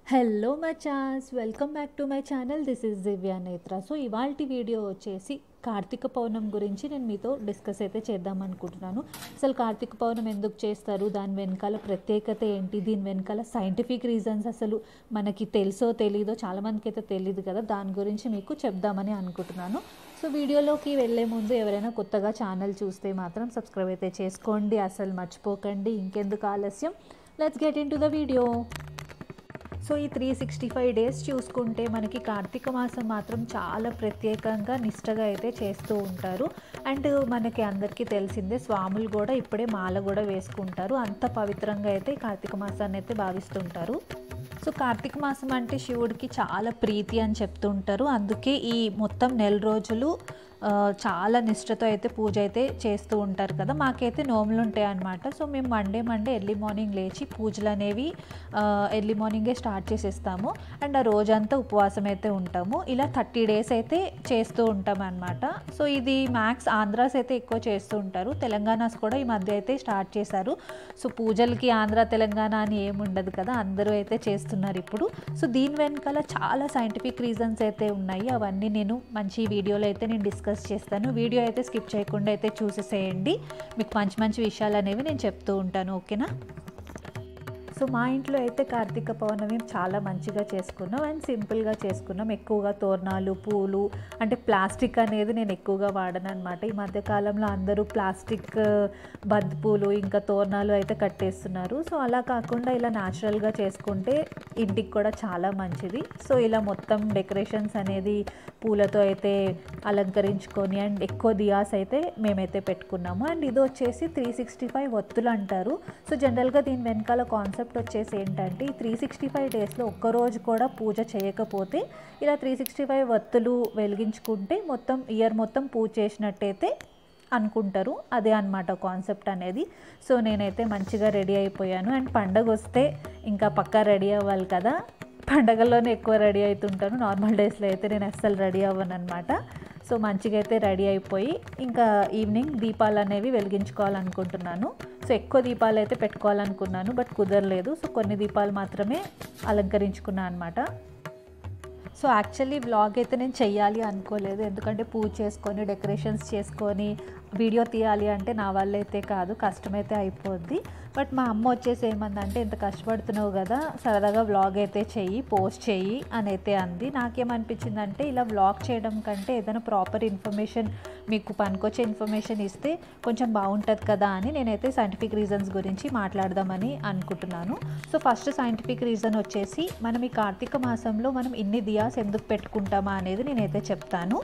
hello మచాస్ welcome back to my channel this is Divya Netra so ఇవాళ video వచ్చేసి కార్తీక పౌర్ణం గురించి నేను మీతో డిస్కస్ అయితే చేద్దాం అనుకుంటున్నాను అసలు కార్తీక పౌర్ణం ఎందుకు చేస్తారు దాని వెనకాల ప్రత్యేకత ఏంటి దీని వెనకాల సైంటిఫిక్ రీజన్స్ అసలు మనకి తెలుసో తెలీదో చాలామందికి అయితే తెలియదు కదా దాని గురించి మీకు చెప్దామని అనుకుంటున్నాను సో వీడియోలోకి వెళ్ళే ముందు ఎవరైనా కొత్తగా ఛానల్ చూస్తే మాత్రం సబ్స్క్రైబ్ అయితే చేసుకోండి అసలు మర్చిపోకండి ఇంకెందుకు ఆలస్యం let's get into the video so ఈ త్రీ సిక్స్టీ ఫైవ్ డేస్ చూసుకుంటే మనకి కార్తీక మాసం మాత్రం చాలా ప్రత్యేకంగా నిష్టగా అయితే చేస్తూ ఉంటారు అండ్ మనకి అందరికీ తెలిసిందే స్వాములు కూడా ఇప్పుడే మాల కూడా వేసుకుంటారు అంత పవిత్రంగా అయితే ఈ కార్తీక మాసాన్ని అయితే భావిస్తుంటారు సో కార్తీక మాసం అంటే శివుడికి చాలా ప్రీతి అని చెప్తుంటారు అందుకే ఈ మొత్తం నెల రోజులు ఆ, చాలా నిష్ఠతో అయితే పూజ అయితే చేస్తూ ఉంటారు కదా మాకైతే నోములు ఉంటాయి అన్నమాట సో మేము మండే మండే ఎర్లీ మార్నింగ్ లేచి పూజలు అనేవి ఎర్లీ మార్నింగే స్టార్ట్ చేసేస్తాము అండ్ ఆ రోజంతా ఉపవాసం అయితే ఉంటాము ఇలా థర్టీ డేస్ అయితే చేస్తూ ఉంటాం అనమాట సో ఇది మ్యాక్స్ ఆంధ్రాస్ అయితే ఎక్కువ చేస్తూ ఉంటారు తెలంగాణస్ కూడా ఈ మధ్య అయితే స్టార్ట్ చేశారు సో పూజలకి ఆంధ్ర తెలంగాణ అని ఏముండదు కదా అందరూ అయితే చేస్తున్నారు ఇప్పుడు సో దీని వెనకాల చాలా సైంటిఫిక్ రీజన్స్ అయితే ఉన్నాయి అవన్నీ నేను మంచి వీడియోలో అయితే నేను డిస్కస్ చేస్తాను వీడియో అయితే స్కిప్ చేయకుండా అయితే చూసేసేయండి మీకు మంచి మంచి విషయాలు అనేవి నేను చెప్తూ ఉంటాను ఓకేనా సో మా ఇంట్లో అయితే కార్తీక పౌర్ణమి చాలా మంచిగా చేసుకున్నాం అండ్ సింపుల్గా చేసుకున్నాం ఎక్కువగా తోరణాలు పూలు అంటే ప్లాస్టిక్ అనేది నేను ఎక్కువగా వాడను అనమాట ఈ మధ్యకాలంలో అందరూ ప్లాస్టిక్ బంతి పూలు ఇంకా తోరణాలు అయితే కట్టేస్తున్నారు సో అలా కాకుండా ఇలా న్యాచురల్గా చేసుకుంటే ఇంటికి కూడా చాలా మంచిది సో ఇలా మొత్తం డెకరేషన్స్ అనేది పూలతో అయితే అలంకరించుకొని అండ్ ఎక్కువ దియాస్ అయితే మేమైతే పెట్టుకున్నాము అండ్ ఇది వచ్చేసి త్రీ సిక్స్టీ ఫైవ్ ఒత్తులు అంటారు సో జనరల్గా దీని వెనకాల కాన్సెప్ట్ వచ్చేసి ఏంటంటే ఈ త్రీ సిక్స్టీ ఫైవ్ డేస్లో ఒక్కరోజు కూడా పూజ చేయకపోతే ఇలా త్రీ సిక్స్టీ ఫైవ్ ఒత్తులు వెలిగించుకుంటే మొత్తం ఇయర్ మొత్తం పూజ చేసినట్టయితే అనుకుంటారు అదే అనమాట కాన్సెప్ట్ అనేది సో నేనైతే మంచిగా రెడీ అయిపోయాను అండ్ పండగ వస్తే ఇంకా పక్కా రెడీ అవ్వాలి కదా పండగల్లోనే ఎక్కువ రెడీ అవుతుంటాను నార్మల్ డేస్లో అయితే నేను అస్సలు రెడీ అవ్వను అనమాట సో మంచిగా అయితే రెడీ అయిపోయి ఇంకా ఈవినింగ్ దీపాలు అనేవి వెలిగించుకోవాలనుకుంటున్నాను సో ఎక్కువ దీపాలు అయితే పెట్టుకోవాలనుకున్నాను బట్ కుదరలేదు సో కొన్ని దీపాలు మాత్రమే అలంకరించుకున్నాను అనమాట సో యాక్చువల్లీ వ్లాగ్ అయితే నేను చెయ్యాలి అనుకోలేదు ఎందుకంటే పూజ చేసుకొని డెకరేషన్స్ చేసుకొని వీడియో తీయాలి అంటే నా వల్ల అయితే కాదు కష్టమైతే అయిపోద్ది బట్ మా అమ్మ వచ్చేసి ఏమందంటే ఇంత కష్టపడుతున్నావు కదా సరదాగా వ్లాగ్ అయితే చెయ్యి పోస్ట్ చెయ్యి అని అయితే అంది నాకేమనిపించిందంటే ఇలా వ్లాగ్ చేయడం కంటే ఏదైనా ప్రాపర్ ఇన్ఫర్మేషన్ మీకు పనికొచ్చే ఇన్ఫర్మేషన్ ఇస్తే కొంచెం బాగుంటుంది కదా అని నేనైతే సైంటిఫిక్ రీజన్స్ గురించి మాట్లాడదామని అనుకుంటున్నాను సో ఫస్ట్ సైంటిఫిక్ రీజన్ వచ్చేసి మనం ఈ కార్తీక మాసంలో మనం ఇన్ని దియాస్ ఎందుకు పెట్టుకుంటామా అనేది నేనైతే చెప్తాను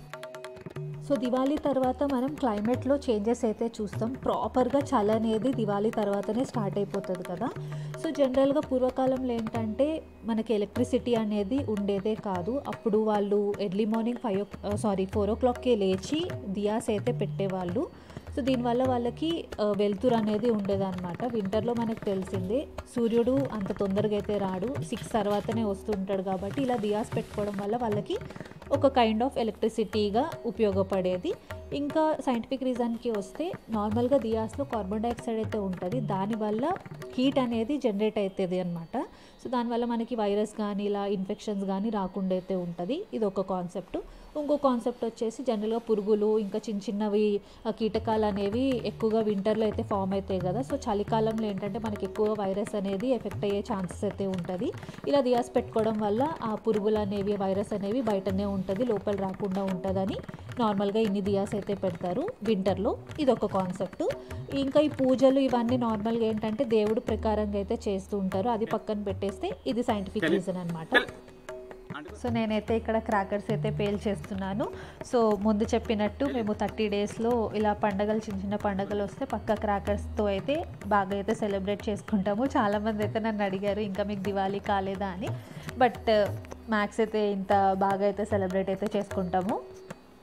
సో దివాళీ తర్వాత మనం క్లైమేట్లో చేంజెస్ అయితే చూస్తాం ప్రాపర్గా చలి అనేది దివాళీ తర్వాతనే స్టార్ట్ అయిపోతుంది కదా సో జనరల్గా పూర్వకాలంలో ఏంటంటే మనకి ఎలక్ట్రిసిటీ అనేది ఉండేదే కాదు అప్పుడు వాళ్ళు early morning five o sorry four o క్లాక్కే లేచి దియాస్ అయితే పెట్టేవాళ్ళు సో దీనివల్ల వాళ్ళకి ఆ, వెలుతురు అనేది ఉండేదన్నమాట వింటర్లో మనకు తెలిసిందే సూర్యుడు అంత తొందరగా అయితే రాడు సిక్స్ తర్వాతనే వస్తుంటాడు కాబట్టి ఇలా దియాస్ పెట్టుకోవడం వల్ల వాళ్ళకి ఒక కైండ్ ఆఫ్ ఎలక్ట్రిసిటీగా ఉపయోగపడేది ఇంకా సైంటిఫిక్ రీజన్కి వస్తే నార్మల్గా దియాస్లో కార్బన్ డైఆక్సైడ్ అయితే ఉంటుంది దానివల్ల హీట్ అనేది జనరేట్ అవుతుంది అనమాట సో దానివల్ల మనకి వైరస్ కానీ ఇలా ఇన్ఫెక్షన్స్ కానీ రాకుండా అయితే ఉంటుంది ఇది ఒక కాన్సెప్ట్ ఇంకో కాన్సెప్ట్ వచ్చేసి జనరల్గా పురుగులు ఇంకా చిన్న చిన్నవి ఆ, కీటకాలు అనేవి ఎక్కువగా వింటర్లో అయితే ఫామ్ అవుతాయి కదా సో చలికాలంలో ఏంటంటే మనకి ఎక్కువ వైరస్ అనేది ఎఫెక్ట్ అయ్యే ఛాన్సెస్ అయితే ఉంటుంది ఇలా దియాస్ పెట్టుకోవడం వల్ల ఆ పురుగులు అనేవి వైరస్ అనేవి బయటనే ఉంటుంది లోపల రాకుండా ఉంటుందని నార్మల్గా ఇన్ని దియాస్ అయితే పెడతారు వింటర్లో ఇది ఒక కాన్సెప్ట్ ఇంకా ఈ పూజలు ఇవన్నీ నార్మల్గా ఏంటంటే దేవుడు ప్రకారంగా అయితే చేస్తూ ఉంటారు అది పక్కన పెట్టేస్తే ఇది సైంటిఫిక్ రీజన్ అనమాట సో నేనైతే ఇక్కడ క్రాకర్స్ అయితే పేల్ చేస్తున్నాను సో ముందు చెప్పినట్టు మేము థర్టీ డేస్లో ఇలా పండగలు చిన్న చిన్న పండగలు వస్తే పక్క క్రాకర్స్తో అయితే బాగా అయితే సెలబ్రేట్ చేసుకుంటాము చాలామంది అయితే నన్ను అడిగారు ఇంకా మీకు దివాళీ కాలేదా అని బట్ మ్యాక్స్ అయితే ఇంత బాగా అయితే సెలబ్రేట్ అయితే చేసుకుంటాము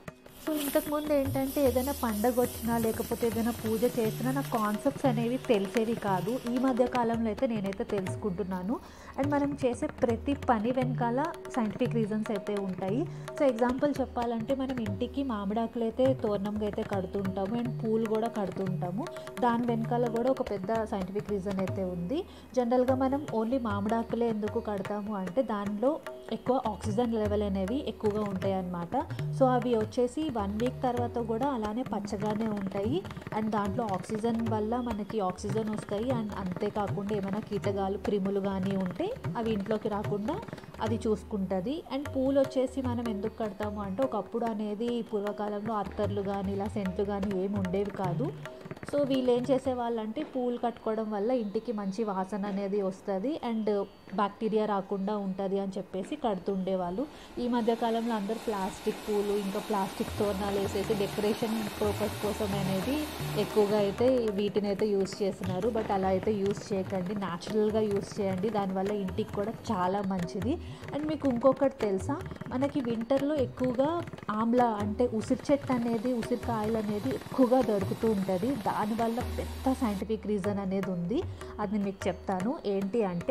సో ఇంతకుముందు ఏంటంటే ఏదైనా పండగ వచ్చినా లేకపోతే ఏదైనా పూజ చేసినా నాకు కాన్సెప్ట్స్ అనేవి తెలిసేవి కాదు ఈ మధ్య కాలంలో అయితే నేనైతే తెలుసుకుంటున్నాను అండ్ మనం చేసే ప్రతి పని వెనకాల సైంటిఫిక్ రీజన్స్ అయితే ఉంటాయి సో ఎగ్జాంపుల్ చెప్పాలంటే మనం ఇంటికి మామిడాకులు అయితే తోరణంగా అయితే కడుతుంటాము అండ్ పూలు కూడా కడుతుంటాము దాని వెనకాల కూడా ఒక పెద్ద సైంటిఫిక్ రీజన్ అయితే ఉంది జనరల్గా మనం ఓన్లీ మామిడాకులే ఎందుకు కడతాము అంటే దానిలో ఎక్కువ ఆక్సిజన్ లెవెల్ అనేవి ఎక్కువగా ఉంటాయి అన్నమాట సో అవి వచ్చేసి వన్ వీక్ తర్వాత కూడా అలానే పచ్చగానే ఉంటాయి అండ్ దాంట్లో ఆక్సిజన్ వల్ల మనకి ఆక్సిజన్ వస్తాయి అండ్ అంతేకాకుండా ఏమైనా కీటకాలు క్రిములు కానీ ఉంటే అవి ఇంట్లోకి రాకుండా అది చూసుకుంటుంది అండ్ పూలు వచ్చేసి మనం ఎందుకు కడతాము అంటే ఒకప్పుడు అనేది పూర్వకాలంలో అత్తర్లు కానీ ఇలా సెంట్లు కానీ ఏమి ఉండేవి కాదు సో వీళ్ళు ఏం చేసేవాళ్ళు అంటే పూలు కట్టుకోవడం వల్ల ఇంటికి మంచి వాసన అనేది వస్తుంది అండ్ బ్యాక్టీరియా రాకుండా ఉంటుంది అని చెప్పేసి కడుతుండేవాళ్ళు ఈ మధ్య కాలంలో అందరు ప్లాస్టిక్ పూలు ఇంకా ప్లాస్టిక్ తోరణాలు వేసేసి డెకరేషన్ పర్పస్ కోసం అనేది ఎక్కువగా అయితే వీటిని అయితే యూస్ చేస్తున్నారు బట్ అలా అయితే యూస్ చేయకండి న్యాచురల్గా యూస్ చేయండి దానివల్ల ఇంటికి కూడా చాలా మంచిది అండ్ మీకు ఇంకొకటి తెలుసా మనకి వింటర్లో ఎక్కువగా ఆమ్ల అంటే ఉసిరి చెట్టు అనేది ఉసిరికాయలు అనేది ఎక్కువగా దొరుకుతూ ఉంటుంది దానివల్ల పెద్ద సైంటిఫిక్ రీజన్ అనేది ఉంది అది మీకు చెప్తాను ఏంటి అంటే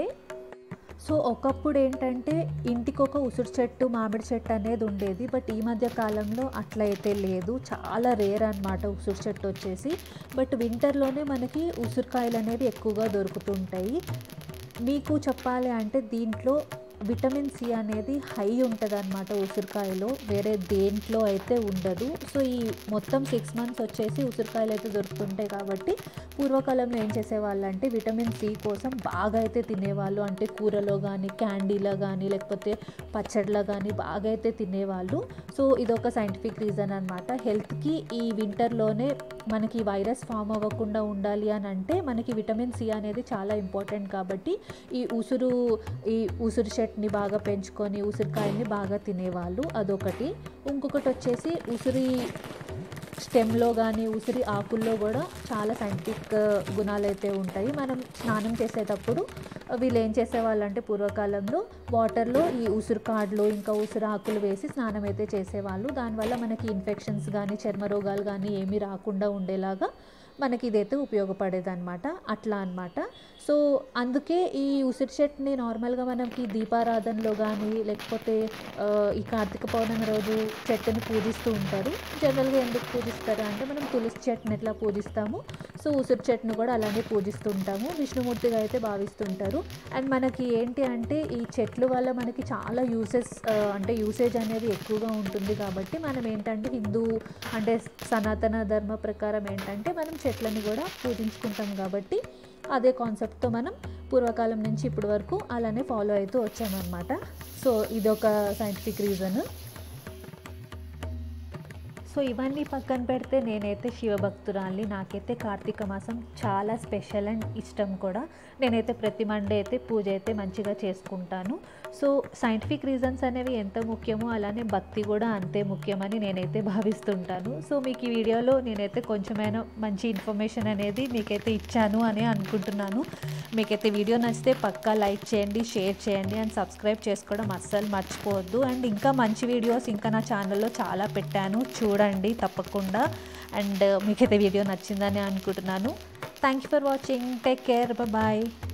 సో ఒకప్పుడు ఏంటంటే ఇంటికి ఒక ఉసిరి చెట్టు మామిడి చెట్టు అనేది ఉండేది బట్ ఈ మధ్య కాలంలో అట్లా అయితే లేదు చాలా రేర్ అనమాట ఉసిరి చెట్టు వచ్చేసి బట్ వింటర్లోనే మనకి ఉసిరికాయలు అనేవి ఎక్కువగా దొరుకుతుంటాయి మీకు చెప్పాలి అంటే దీంట్లో విటమిన్ సి అనేది హై ఉంటుంది అనమాట ఉసిరికాయలో వేరే దేంట్లో అయితే ఉండదు సో ఈ మొత్తం సిక్స్ మంత్స్ వచ్చేసి ఉసిరికాయలు అయితే దొరుకుతుంటాయి కాబట్టి పూర్వకాలంలో ఏం చేసేవాళ్ళు అంటే విటమిన్ సి కోసం బాగా అయితే తినేవాళ్ళు అంటే కూరలో కానీ క్యాండీలో కానీ లేకపోతే పచ్చడిలో కానీ బాగా అయితే తినేవాళ్ళు సో ఇదొక సైంటిఫిక్ రీజన్ అనమాట హెల్త్కి ఈ వింటర్లోనే మనకి వైరస్ ఫామ్ అవ్వకుండా ఉండాలి అని అంటే మనకి విటమిన్ సి అనేది చాలా ఇంపార్టెంట్ కాబట్టి ఈ ఉసురు ఈ ఉసురు చెట్ని బాగా పెంచుకొని ఉసిరికాయల్ని బాగా తినేవాళ్ళు అదొకటి ఇంకొకటి వచ్చేసి ఉసిరి స్టెమ్లో కానీ ఉసిరి ఆకుల్లో కూడా చాలా సైంటిఫిక్ గుణాలు అయితే ఉంటాయి మనం స్నానం చేసేటప్పుడు వీళ్ళు ఏం చేసేవాళ్ళు అంటే పూర్వకాలంలో వాటర్లో ఈ ఉసిరి కాడలు ఇంకా ఉసిరి ఆకులు వేసి స్నానం అయితే చేసేవాళ్ళు దానివల్ల మనకి ఇన్ఫెక్షన్స్ కానీ చర్మ రోగాలు కానీ ఏమీ రాకుండా ఉండేలాగా మనకి ఇదైతే ఉపయోగపడేది అనమాట అట్లా అనమాట సో అందుకే ఈ ఉసిరి చెట్టుని నార్మల్గా మనకి దీపారాధనలో కానీ లేకపోతే ఆ, ఈ కార్తీక పౌర్ణమి రోజు చెట్టుని పూజిస్తూ ఉంటారు జనరల్గా ఎందుకు పూజిస్తారు అంటే మనం తులసి చెట్టుని ఎట్లా పూజిస్తాము సో ఉసిరి చెట్టును కూడా అలానే పూజిస్తూ ఉంటాము విష్ణుమూర్తిగా అయితే భావిస్తుంటారు అండ్ మనకి ఏంటి అంటే ఈ చెట్లు వల్ల మనకి చాలా యూసెస్ అంటే యూసేజ్ అనేది ఎక్కువగా ఉంటుంది కాబట్టి మనం ఏంటంటే హిందూ అంటే సనాతన ధర్మ ప్రకారం ఏంటంటే మనం చెట్లని కూడా పూజించుకుంటాం కాబట్టి అదే కాన్సెప్ట్తో మనం పూర్వకాలం నుంచి ఇప్పటి వరకు అలానే ఫాలో అవుతూ వచ్చామన్నమాట సో ఇదొక సైంటిఫిక్ రీజన్ సో ఇవన్నీ పక్కన పెడితే నేనైతే శివభక్తురాల్ని నాకైతే కార్తీక మాసం చాలా స్పెషల్ అండ్ ఇష్టం కూడా నేనైతే ప్రతి మండే అయితే పూజ అయితే మంచిగా చేసుకుంటాను సో సైంటిఫిక్ రీజన్స్ అనేవి ఎంత ముఖ్యమో అలానే భక్తి కూడా అంతే ముఖ్యమని నేనైతే భావిస్తుంటాను సో మీకు ఈ వీడియోలో నేనైతే కొంచెమైనా మంచి ఇన్ఫర్మేషన్ అనేది మీకైతే ఇచ్చాను అని అనుకుంటున్నాను మీకైతే వీడియో నచ్చితే పక్కా లైక్ చేయండి షేర్ చేయండి అండ్ సబ్స్క్రైబ్ చేసుకోవడం అస్సలు మర్చిపోవద్దు అండ్ ఇంకా మంచి వీడియోస్ ఇంకా నా ఛానల్లో చాలా పెట్టాను చూడండి తప్పకుండా అండ్ మీకైతే వీడియో నచ్చిందని అనుకుంటున్నాను thank you for watching take care bye